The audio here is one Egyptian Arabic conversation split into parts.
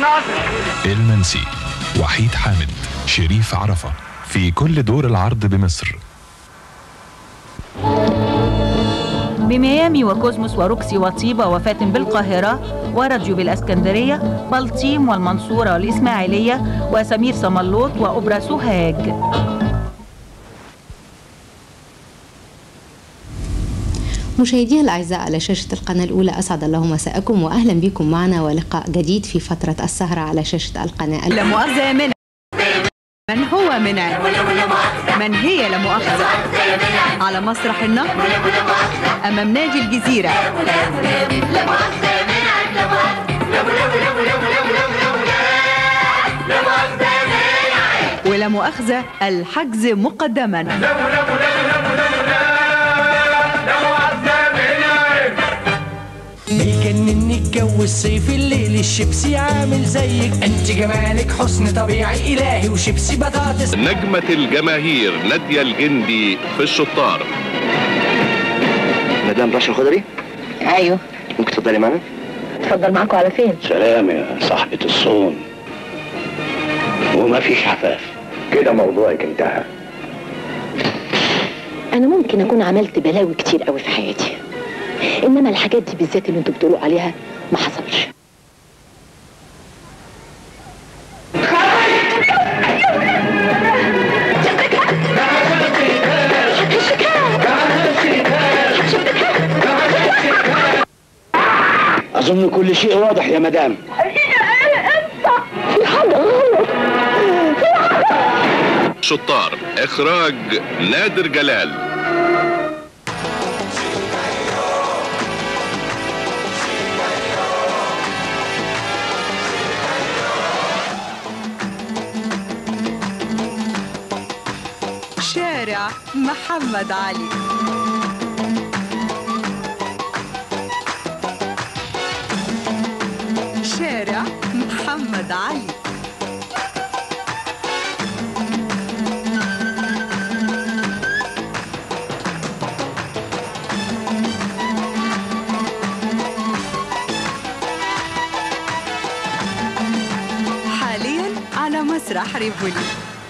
ناصر المنسي وحيد حامد شريف عرفة في كل دور العرض بمصر بميامي وكوزموس وروكسي وطيبة وفاتن بالقاهرة وراديو بالاسكندرية بلطيم والمنصورة والإسماعيلية وسمير سملوط وأوبرا سوهاج مشاهدينا الأعزاء على شاشة القناة الأولى أسعد الله مساءكم وأهلا بكم معنا ولقاء جديد في فترة السهرة على شاشة القناة لا مؤاخذة يا منى من هو منى من هي لا مؤاخذة على مسرح النهر أمام نادي الجزيرة ولا مؤاخذة الحجز مقدما يجنني الجو الصيف الليل الشيبسي عامل زيك انت جمالك حسن طبيعي الهي وشيبسي بطاطس نجمة الجماهير نادية الجندي في الشطار مدام رشا خضري ايوه ممكن تفضلي معنا اتفضل معاكم على فين سلام يا صاحبة الصون وما فيش حفاف كده موضوعك انتهى انا ممكن اكون عملت بلاوي كتير قوي في حياتي انما الحاجات دي بالذات اللي انتوا بتقولوا عليها ما حصلش اظن كل شيء واضح يا مدام شطار اخراج نادر جلال شارع محمد علي شارع محمد علي حاليا على مسرح ريفولي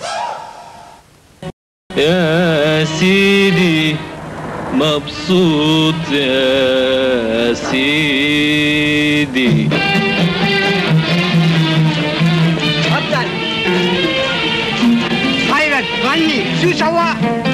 يا سيدي مبسوط يا سيدي اتفضل خيرت غني شو سوا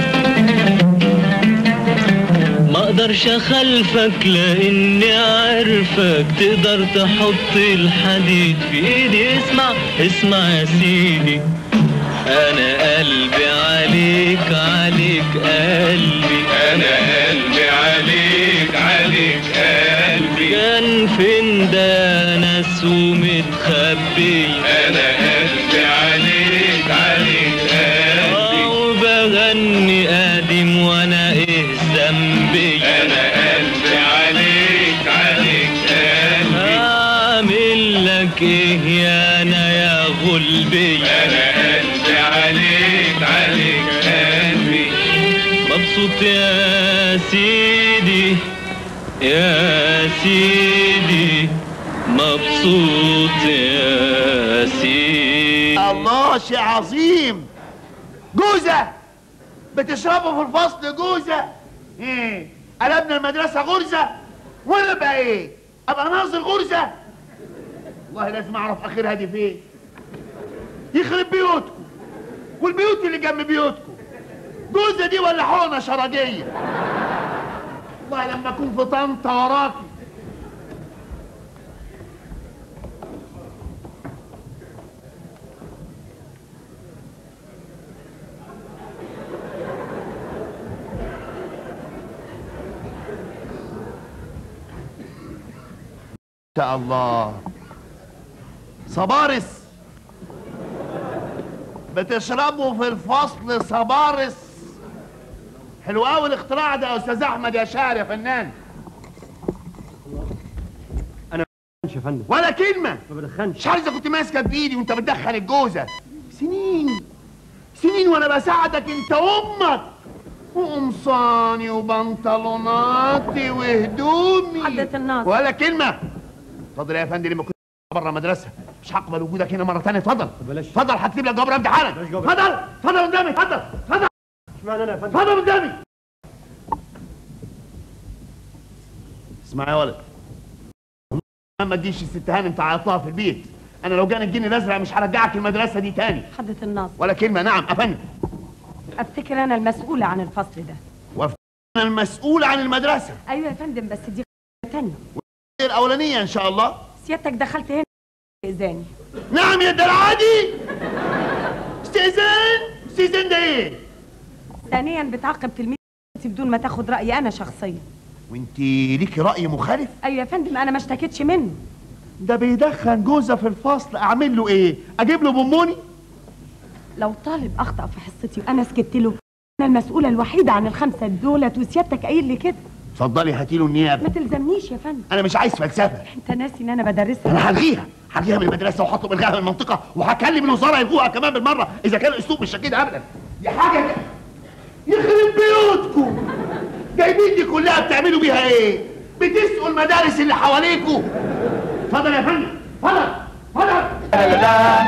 ما اقدرش اخلفك لاني عارفك تقدر تحط الحديد في ايدي اسمع اسمع يا سيدي انا قلبي عليك عليك قلبي انا قلبي عليك عليك قلبي كان فين ده ناس ومتخبي انا قلبي عليك عليك قلبي وبغني قديم وانا ايه ذنبي انا قلبي عليك عليك قلبي اعمل لك ايه يا انا يا غلبي انا قلبي عليك عليك قلبي مبسوط يا سيدي يا سيدي مبسوط يا سيدي الله شيء عظيم جوزة بتشربوا في الفصل جوزة ايه قلبنا المدرسة غرزة وانا بقى ايه ابقى ناظر غرزة والله لازم اعرف اخرها دي فين يخرب بيوتكم والبيوت اللي جنب بيوتكم جوزة دي ولا حقنة شرجية والله لما اكون في طنطا وراكي شاء الله صبارس بتشربوا في الفصل صبارس حلو قوي الاختراع ده يا استاذ احمد يا شاعر يا فنان يا فندم ولا كلمه ما بدخنش مش عارف اذا كنت ماسكه بايدي وانت بتدخل الجوزه سنين سنين وانا بساعدك انت امك وقمصاني وبنطلوناتي وهدومي حضرة الناظر. ولا كلمه اتفضل يا فندم لما كنت بره مدرسه مش هقبل وجودك هنا مره ثانيه اتفضل بلاش اتفضل هكتب لك جواب رفض حالا اتفضل اتفضل قدامي اتفضل اتفضل اشمعنى انا يا فندم اتفضل قدامي اسمع يا ولد ما تجيش الست هانم تعيطلها في البيت انا لو جاني الجن الازرق مش هرجعك المدرسه دي تاني حضرة الناصر ولا كلمه نعم افندم افتكر انا المسؤولة عن الفصل ده وأف- انا المسؤول عن المدرسه ايوه يا فندم بس دي تانية الاولانيه ان شاء الله سيادتك دخلت هنا استئذاني نعم يا العادي استئذان استئذان ده ايه ثانيا بتعاقب تلميذ بدون ما تاخد رايي انا شخصيا وانت ليكي راي مخالف ايوه يا فندم انا ما اشتكيتش منه ده بيدخن جوزه في الفصل اعمل له ايه اجيب له بونبوني لو طالب اخطا في حصتي وانا سكت له انا المسؤوله الوحيده عن الخمسه دولت وسيادتك قايل لي كده اتفضلي هاتي له النيابه ما تلزمنيش يا فندم انا مش عايز فلسفه انت ناسي ان انا بدرسها انا هلغيها هلغيها من المدرسه وهطلب الغاها من المنطقه وهكلم الوزاره يلغوها كمان بالمره اذا كان الاسلوب مش كده ابدا دي حاجه ك- يخرب بيوتكم جايبين دي كلها بتعملوا بيها ايه بتسقوا المدارس اللي حواليكوا اتفضل يا فندم اتفضل اتفضل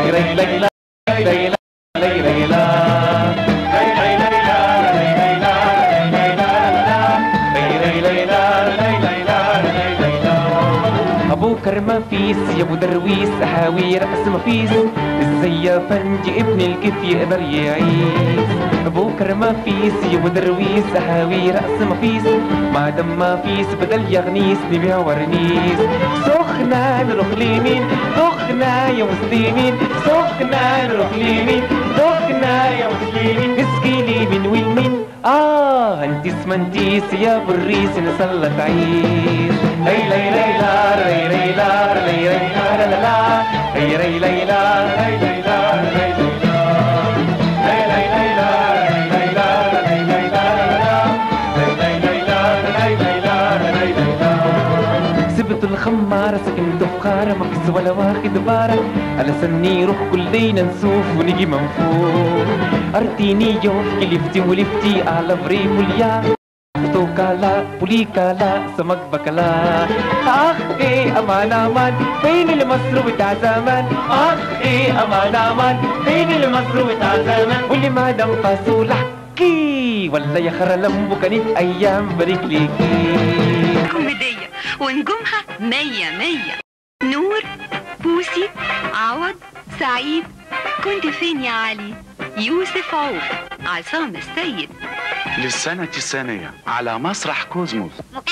ابو كرمة فيس يا ابو درويس احاوي رأس مفيس ازاي يا فنجي ابن الكيف يقدر يعيش ابو كرمة فيس يا ابو درويس احاوي رأس مفيس ما دام ما فيس بدل يغنيس نبيع ورنيس سخنة نروح ليمين سخنة يا مسلمين سخنة نروح ليمين سخنة يا مسلمين اسقي لي من والمين اه انتي اسمنتيس يا بريس نسلط عيش لي لي لي لا ري ري لا ري ري لا لا لا لا ري ري لي لا ري ري لا ري ري لا لي لي لي لا ري ري لا ري ري لا لا لا لي لي لي لا ري ري لا ري ري لا سبت الخمارة سكنت في خارة ما فيش ولا واخد بارة على سني روح كل ليلة نسوف ونجي منفوخ ارتيني يوف كلفتي ولفتي على بريم واليا توكالا بوليكالا سمك بكلا اخ ايه امان امان فين المصر بتاع زمان اخ ايه امان امان فين المصر بتاع زمان واللي ما دام فاصولة كي ولا يا خرلم كانت ايام بريك ليكي كوميدية ونجومها مية مية نور بوسي عوض سعيد كنت فين يا علي يوسف عوف عصام السيد للسنة الثانية على مسرح كوزموس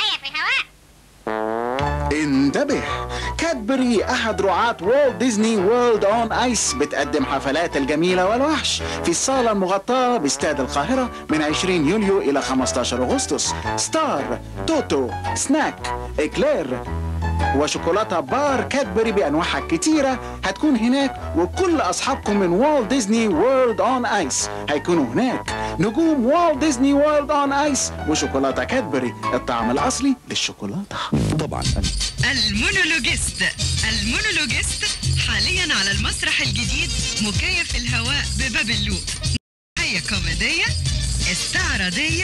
انتبه كادبري احد رعاة والت ديزني وورلد اون ايس بتقدم حفلات الجميلة والوحش في الصالة المغطاة باستاد القاهرة من 20 يوليو الى 15 اغسطس ستار توتو سناك اكلير وشوكولاتة بار كادبري بانواعها الكتيرة هتكون هناك وكل اصحابكم من والت ديزني وورلد اون ايس هيكونوا هناك نجوم والت ديزني وورلد اون ايس وشوكولاتة كادبري الطعم الاصلي للشوكولاتة طبعا المونولوجيست المونولوجيست حاليا على المسرح الجديد مكيف الهواء بباب اللوق هي كوميدية استعراضية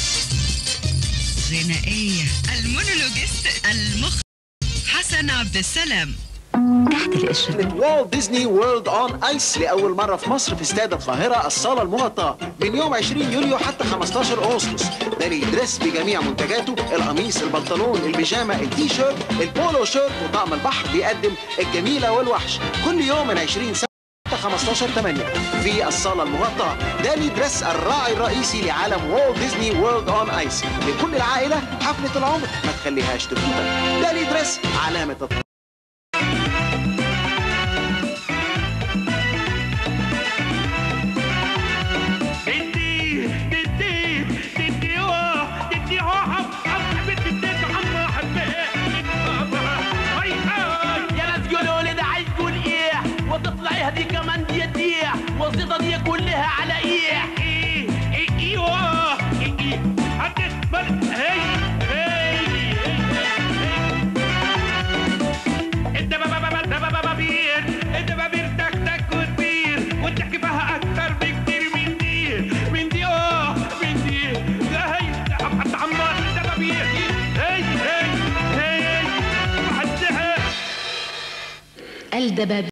غنائية المونولوجيست المخ حسن عبد السلام تحت القشرة والت ديزني وورلد اون ايس لاول مره في مصر في استاد القاهره الصاله المغطاه من يوم 20 يوليو حتى 15 اغسطس ده دريس بجميع منتجاته القميص البنطلون البيجامه التي شيرت البولو شيرت وطقم البحر بيقدم الجميله والوحش كل يوم من 20 سنه حتى 15 8 في الصالة المغطاة دالي دريس الراعي الرئيسي لعالم والت ديزني وورلد اون ايس لكل العائلة حفلة العمر ما تخليهاش تفوتك دالي دريس علامة التطور ددي ددي ددي اوه ددي اوه حب حب حبيت دديت عم حبيت هاي هاي يا ناس قولوا لي ده عايز يقول ايه وتطلعي هدي كمان دي دي والزيطه دي كلها على ايه ايه ايه ايوه ايه ايه حدث بل هي هي انت بابا بابا انت بابا بابير انت بابير تك تك وتبير وتحكي فيها اكتر بكتير من دي من دي اوه من دي ده هي حتى عمار انت بابير هي هي هي وحدها الدبابير